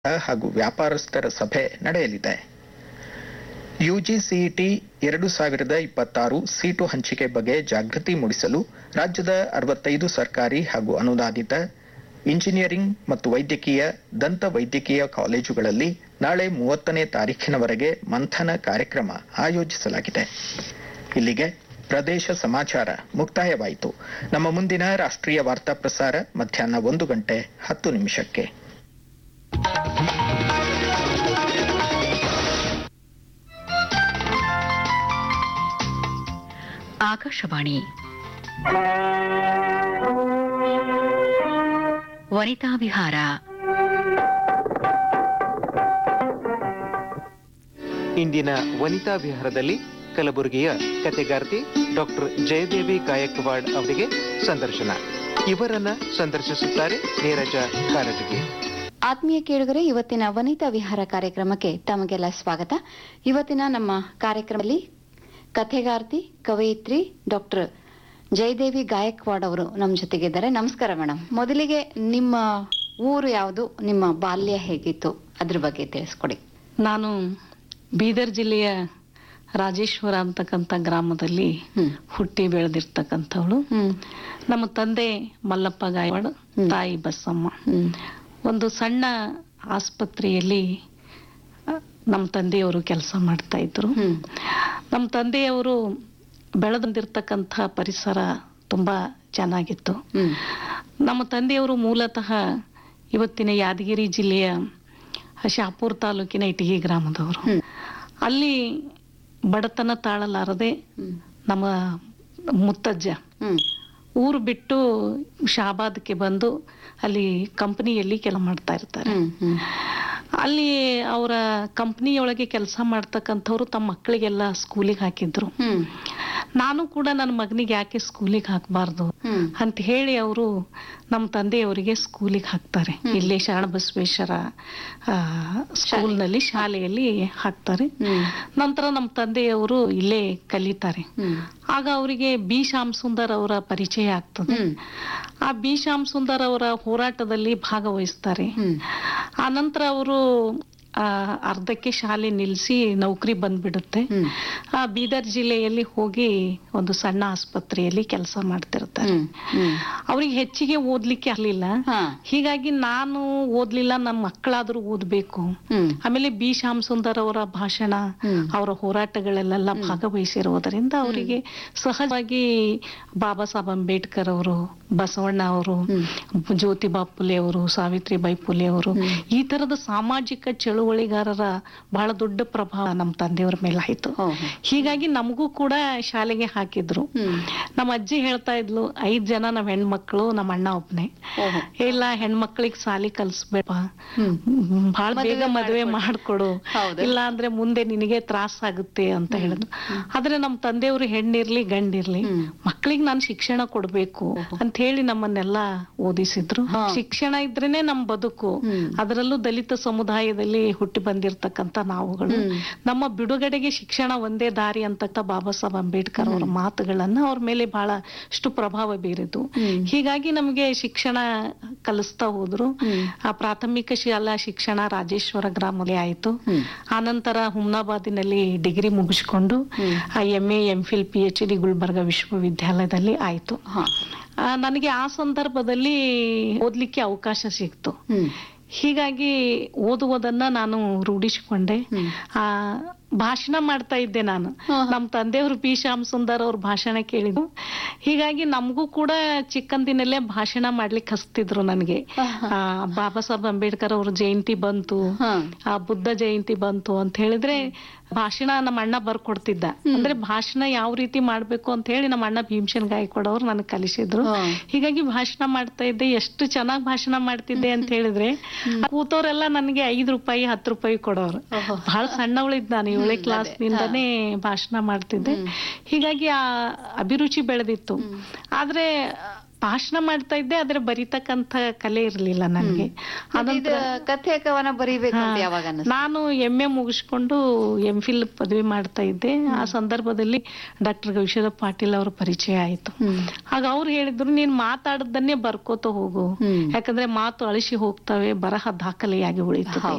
ಹಾಗೂ ವ್ಯಾಪಾರಸ್ಥರ ಸಭೆ ನಡೆಯಲಿದೆ ಯುಜಿಸಿಇಟಿ ಎರಡು ಸಾವಿರದ ಇಪ್ಪತ್ತಾರು ಸೀಟು ಹಂಚಿಕೆ ಬಗ್ಗೆ ಜಾಗೃತಿ ಮೂಡಿಸಲು ರಾಜ್ಯದ ಅರವತ್ತೈದು ಸರ್ಕಾರಿ ಹಾಗೂ ಅನುದಾನಿತ ಇಂಜಿನಿಯರಿಂಗ್ ಮತ್ತು ವೈದ್ಯಕೀಯ ದಂತ ವೈದ್ಯಕೀಯ ಕಾಲೇಜುಗಳಲ್ಲಿ ನಾಳೆ ಮೂವತ್ತನೇ ತಾರೀಖಿನವರೆಗೆ ಮಂಥನ ಕಾರ್ಯಕ್ರಮ ಆಯೋಜಿಸಲಾಗಿದೆ ಇಲ್ಲಿಗೆ ಪ್ರದೇಶ ಸಮಾಚಾರ ಮುಕ್ತಾಯವಾಯಿತು ನಮ್ಮ ಮುಂದಿನ ರಾಷ್ಟ್ರೀಯ ವಾರ್ತಾ ಪ್ರಸಾರ ಮಧ್ಯಾಹ್ನ ಒಂದು ಗಂಟೆ ಹತ್ತು ನಿಮಿಷಕ್ಕೆ ಆಕಾಶವಾಣಿ ವನಿತಾ ವಿಹಾರ ಇಂದಿನ ವನಿತಾ ವಿಹಾರದಲ್ಲಿ ಕಲಬುರಗಿಯ ಕತೆಗಾರ್ತಿ ಡಾಕ್ಟರ್ ಜಯದೇವಿ ಗಾಯಕ್ವಾಡ್ ಅವರಿಗೆ ಸಂದರ್ಶನ ಇವರನ್ನ ಸಂದರ್ಶಿಸುತ್ತಾರೆ ನೀರಜ ಕಾರಟಗಿ ಆತ್ಮೀಯ ಕೇಳುಗರೆ ಇವತ್ತಿನ ವನಿತಾ ವಿಹಾರ ಕಾರ್ಯಕ್ರಮಕ್ಕೆ ತಮಗೆಲ್ಲ ಸ್ವಾಗತ ಇವತ್ತಿನ ನಮ್ಮ ಕಾರ್ಯಕ್ರಮದಲ್ಲಿ ಕಥೆಗಾರ್ತಿ ಕವಯಿತ್ರಿ ಡಾಕ್ಟರ್ ಜಯದೇವಿ ಗಾಯಕ್ವಾಡ್ ಅವರು ನಮ್ಮ ಜೊತೆಗಿದ್ದಾರೆ ನಮಸ್ಕಾರ ಮೇಡಮ್ ಮೊದಲಿಗೆ ನಿಮ್ಮ ಊರು ಯಾವುದು ನಿಮ್ಮ ಬಾಲ್ಯ ಹೇಗಿತ್ತು ಅದ್ರ ಬಗ್ಗೆ ತಿಳಿಸ್ಕೊಡಿ ನಾನು ಬೀದರ್ ಜಿಲ್ಲೆಯ ರಾಜೇಶ್ವರ ಅಂತಕ್ಕಂಥ ಗ್ರಾಮದಲ್ಲಿ ಹ್ಮ್. ಹುಟ್ಟಿ ಬೆಳೆದಿರ್ತಕ್ಕಂಥವಳು ಹ್ಮ್ ನಮ್ಮ ತಂದೆ ಮಲ್ಲಪ್ಪ ಗಾಯವಾಡ್ ಹ್ಮ್. ತಾಯಿ ಬಸಮ್ಮ ಹ್ಮ್ ಒಂದು ಸಣ್ಣ ಆಸ್ಪತ್ರೆಯಲ್ಲಿ ಆ, ನಮ್ಮ ತಂದೆಯವರು ಕೆಲಸ ಮಾಡ್ತಾ ಇದ್ರು ಹ್ಮ್ ನಮ್ಮ ತಂದೆಯವರು ಬೆಳೆದಂದಿರ್ತಕ್ಕಂಥ ಪರಿಸರ ತುಂಬಾ ಚೆನ್ನಾಗಿತ್ತು ಹ್ಮ್ ನಮ್ಮ ತಂದೆಯವರು ಮೂಲತಃ ಇವತ್ತಿನ ಯಾದಗಿರಿ ಜಿಲ್ಲೆಯ ಶಾಪುರ್ ತಾಲೂಕಿನ ಇಟಗಿ ಗ್ರಾಮದವರು ಹ್ಮ್. ಅಲ್ಲಿ ಬಡತನ ತಾಳಲಾರದೆ ಹ್ಮ್ ನಮ್ಮ ಮುತ್ತಜ್ಜ ಹ್ಮ್ ಊರು ಬಿಟ್ಟು ಶಾಬಾದ್ಗೆ ಬಂದು ಅಲ್ಲಿ ಕಂಪನಿಯಲ್ಲಿ ಕೆಲಸ ಮಾಡ್ತಾ ಇರ್ತಾರೆ ಹ್ಮ್ ಹ್ಮ್ ಅಲ್ಲಿ ಅವರ ಕಂಪನಿಯೊಳಗೆ ಕೆಲಸ ಮಾಡ್ತಕ್ಕಂಥವ್ರು ತಮ್ಮ ಮಕ್ಕಳಿಗೆಲ್ಲ ಸ್ಕೂಲಿಗೆ ಹಾಕಿದ್ರು ಹ್ಮ್ ನಾನು ಕೂಡ ನನ್ನ ಮಗನಿಗೆ ಯಾಕೆ ಸ್ಕೂಲಿಗೆ ಹಾಕಬಾರ್ದು ಹ್ಮ್ ಅಂತ ಹೇಳಿ ಅವರು ನಮ್ಮ ತಂದೆಯವರಿಗೆ ಸ್ಕೂಲಿಗೆ ಹಾಕ್ತಾರೆ ಹ್ಮ್. ಇಲ್ಲೇ ಶರಣ ಬಸವೇಶ್ವರ ಆ, ಸ್ಕೂಲ್ನಲ್ಲಿ ಶಾಲೆಯಲ್ಲಿ ಹಾಕ್ತಾರೆ ಹ್ಮ್ ನಂತರ ನಮ್ಮ ತಂದೆಯವರು ಇಲ್ಲೇ ಕಲಿತಾರೆ ಹ್ಮ್ ಆಗ ಅವರಿಗೆ ಬಿ ಶ್ಯಾಮ್ ಸುಂದರ್ ಅವರ ಪರಿಚಯ ಆಗ್ತದೆ ಹ್ಮ್ ಆ ಬಿ ಶ್ಯಾಮ್ ಸುಂದರ್ ಅವರ ಹೋರಾಟದಲ್ಲಿ ಭಾಗವಹಿಸ್ತಾರೆ ಹ್ಮ್ ಆ ನಂತರ ಅವರು ಆ, ಅರ್ಧಕ್ಕೆ ಶಾಲೆ ನಿಲ್ಲಿಸಿ ನೌಕರಿ ಬಂದ್ಬಿಡುತ್ತೆ ಹ್ಮ್ ಆ ಬೀದರ್ ಜಿಲ್ಲೆಯಲ್ಲಿ ಹೋಗಿ ಒಂದು ಸಣ್ಣ ಆಸ್ಪತ್ರೆಯಲ್ಲಿ ಕೆಲಸ ಮಾಡ್ತಿರ್ತಾರೆ ಹ್ಮ್ ಹ್ಮ್ ಅವ್ರಿಗೆ ಹೆಚ್ಚಿಗೆ ಓದ್ಲಿಕ್ಕೆ ಆಗ್ಲಿಲ್ಲ ಹಾ ಹೀಗಾಗಿ ನಾನು ಓದ್ಲಿಲ್ಲ ನಮ್ಮ ಮಕ್ಕಳಾದ್ರೂ ಓದ್ಬೇಕು ಹ್ಮ್ ಆಮೇಲೆ ಬಿ ಶ್ಯಾಮ್ ಸುಂದರ್ ಅವರ ಭಾಷಣ ಹ್ಮ್. ಅವರ ಹೋರಾಟಗಳಲ್ಲೆಲ್ಲ ಭಾಗವಹಿಸಿರುವುದರಿಂದ ಅವರಿಗೆ ಸಹಜವಾಗಿ ಬಾಬಾ ಸಾಹೇಬ್ ಅಂಬೇಡ್ಕರ್ ಅವರು ಬಸವಣ್ಣ ಅವರು ಜ್ಯೋತಿಬಾ ಫುಲೆ ಅವರು ಸಾವಿತ್ರಿಬಾಯಿ ಫುಲೆ ಅವರು ಈ ತರದ ಸಾಮಾಜಿಕ ಚಳುವಳಿಗಾರರ ಬಹಳ ದೊಡ್ಡ ಪ್ರಭಾವ ನಮ್ಮ ತಂದೆಯವ್ರ ಮೇಲೆ ಆಯ್ತು ಓಹೋ. ಹೀಗಾಗಿ ನಮಗೂ ಕೂಡ ಶಾಲೆಗೆ ಹಾಕಿದ್ರು ಹ್ಮ್ ನಮ್ಮ ಅಜ್ಜಿ ಹೇಳ್ತಾ ಇದ್ಲು ಐದ್ ಜನ ನಾವ್ ಹೆಣ್ಮಕ್ಳು ನಮ್ಮ ಅಣ್ಣ ಒಬ್ನೇ ಓಹೋ. ಇಲ್ಲ ಹೆಣ್ಮಕ್ಳಿಗೆ ಸಾಲಿ ಕಲ್ಸ್ಬೇಕ ಹ್ಮ್. ಬಹಳ ಬೇಗ ಮದುವೆ ಮದುವೆ ಮಾಡ್ಕೊಡು. ಮಾಡ್ಕೊಡು ಹೌದು. ಇಲ್ಲ ಅಂದ್ರೆ ಮುಂದೆ ನಿನಗೆ ತ್ರಾಸ ಆಗುತ್ತೆ ಅಂತ ಹೇಳಿದ್ರು ಆದ್ರೆ ನಮ್ ತಂದೆಯವರು ಹೆಣ್ಣಿರ್ಲಿ ಗಂಡಿರ್ಲಿ ಹ್ಮ್. ಮಕ್ಳಿಗೆ ನಾನು ಶಿಕ್ಷಣ ಕೊಡ್ಬೇಕು ಅಂತ ಹೇಳಿ ನಮ್ಮನ್ನೆಲ್ಲ ಓದಿಸಿದ್ರು ಹಾ. ಶಿಕ್ಷಣ ಇದ್ರೇನೆ ನಮ್ ಬದುಕು ಹ್ಮ್. ಅದರಲ್ಲೂ ದಲಿತ ಸಮುದಾಯದಲ್ಲಿ ಹುಟ್ಟಿ ಬಂದಿರತಕ್ಕಂತ ನಾವುಗಳು ಹ್ಮ್. ನಮ್ಮ ಬಿಡುಗಡೆಗೆ ಶಿಕ್ಷಣ ಒಂದೇ ದಾರಿ ಅಂತಕ್ಕ ಬಾಬಾ ಸಾಹೇಬ್ ಅಂಬೇಡ್ಕರ್ ಅವರ ಮಾತುಗಳನ್ನ ಅವ್ರ ಮೇಲೆ ಬಹಳಷ್ಟು ಪ್ರಭಾವ ಬೀರಿತು ಹ್ಮ್. ಹೀಗಾಗಿ ನಮಗೆ ಶಿಕ್ಷಣ ಕಲಿಸ್ತಾ ಹೋದ್ರು ಹ್ಮ್. ಆ ಪ್ರಾಥಮಿಕ ಶಾಲಾ ಶಿಕ್ಷಣ ರಾಜೇಶ್ವರ ಗ್ರಾಮದಲ್ಲಿ ಆಯ್ತು ಹ್ಮ್. ಆನಂತರ ಹುಮ್ನಾಬಾದಿನಲ್ಲಿ ಡಿಗ್ರಿ ಮುಗಿಸ್ಕೊಂಡು ಹ್ಮ್. M A M Phil P H D Gulbarga ವಿಶ್ವವಿದ್ಯಾಲಯದಲ್ಲಿ ಆಯ್ತು ಹಾ ಆ, ನನಗೆ ಆ ಸಂದರ್ಭದಲ್ಲಿ ಓದ್ಲಿಕ್ಕೆ ಅವಕಾಶ ಸಿಕ್ತು ಹ್ಮ್ ಹೀಗಾಗಿ ಓದುವುದನ್ನ ನಾನು ರೂಢಿಸಿಕೊಂಡೆ ಹ್ಮ್. ಆ ಭಾಷಣ ಮಾಡ್ತಾ ಇದ್ದೆ ನಾನು ಹಾ. ನಮ್ಮ ತಂದೆಯವರು ಪಿ ಶ್ಯಾಮ್ ಸುಂದರ್ ಅವ್ರ ಭಾಷಣ ಕೇಳಿದ್ರು ಹೀಗಾಗಿ ನಮಗೂ ಕೂಡ ಚಿಕ್ಕಂದಿನಲ್ಲೇ ಭಾಷಣ ಮಾಡ್ಲಿಕ್ಕೆ ಹಸ್ತಿದ್ರು ನನಗೆ ಆ, ಬಾಬಾ ಸಾಹೇಬ್ ಅಂಬೇಡ್ಕರ್ ಅವ್ರ ಜಯಂತಿ ಬಂತು ಹಾ. ಆ ಬುದ್ಧ ಜಯಂತಿ ಬಂತು ಅಂತ ಹೇಳಿದ್ರೆ ಭಾಷಣ ನಮ್ಮ ಅಣ್ಣ ಬರ್ಕೊಡ್ತಿದ್ದ ಅಂದ್ರೆ ಭಾಷಣ ಯಾವ ರೀತಿ ಮಾಡ್ಬೇಕು ಅಂತ ಹೇಳಿ ನಮ್ಮ ಅಣ್ಣ ಭೀಮಸೇನ್ ಗಾಯಕವಾಡ್ ಅವ್ರು ನನಗೆ ಕಲಿಸಿದ್ರು ಹಾ. ಹೀಗಾಗಿ ಭಾಷಣ ಮಾಡ್ತಾ ಇದ್ದೆ ಎಷ್ಟು ಚೆನ್ನಾಗಿ ಭಾಷಣ ಮಾಡ್ತಿದ್ದೆ ಅಂತ ಹೇಳಿದ್ರೆ ಕೂತವ್ರೆಲ್ಲ ನನಗೆ ಐದು ರೂಪಾಯಿ ಹತ್ತು ರೂಪಾಯಿ ಕೊಡೋರು ಓಹೋ. ಬಹಳ ಸಣ್ಣವಳಿದ್ದ ನಾನು ಏಳನೇ ಕ್ಲಾಸ್ ನಿಂದನೇ ಭಾಷಣ ಮಾಡ್ತಿದ್ದೆ ಹೀಗಾಗಿ ಆ ಅಭಿರುಚಿ ಬೆಳೆದಿತ್ತು ಆದ್ರೆ ಭಾಷಣ ಮಾಡ್ತಾ ಇದ್ದೆ ಆದ್ರೆ ಬರಿತಕ್ಕಂತ ಕಲೆ ಇರ್ಲಿಲ್ಲ ನನಗೆ ಮತ್ತೆ ಇದು ಕಥೆ ಕವನ ಬರೀಬೇಕು ಅಂತ ಯಾವಾಗ ಅನ್ನಿಸ್ತು? ನಾನು ಎಂ ಎ ಮುಗಿಸ್ಕೊಂಡು ಎಂ ಫಿಲ್ ಪದವಿ ಮಾಡ್ತಾ ಇದ್ದೆ ಆ ಸಂದರ್ಭದಲ್ಲಿ ಡಾಕ್ಟರ್ ಗವಿಶ್ವರ ಪಾಟೀಲ್ ಅವರ ಪರಿಚಯ ಆಯ್ತು ಹ್ಮ್. ಆಗ ಅವ್ರು ಹೇಳಿದ್ರು ನೀನ್ ಮಾತಾಡದನ್ನೇ ಬರ್ಕೋತ ಹೋಗು ಹ್ಮ್. ಯಾಕಂದ್ರೆ ಮಾತು ಅಳಿಸಿ ಹೋಗ್ತವೆ ಬರಹ ದಾಖಲೆಯಾಗಿ ಉಳಿತದೆ ಹೌದು.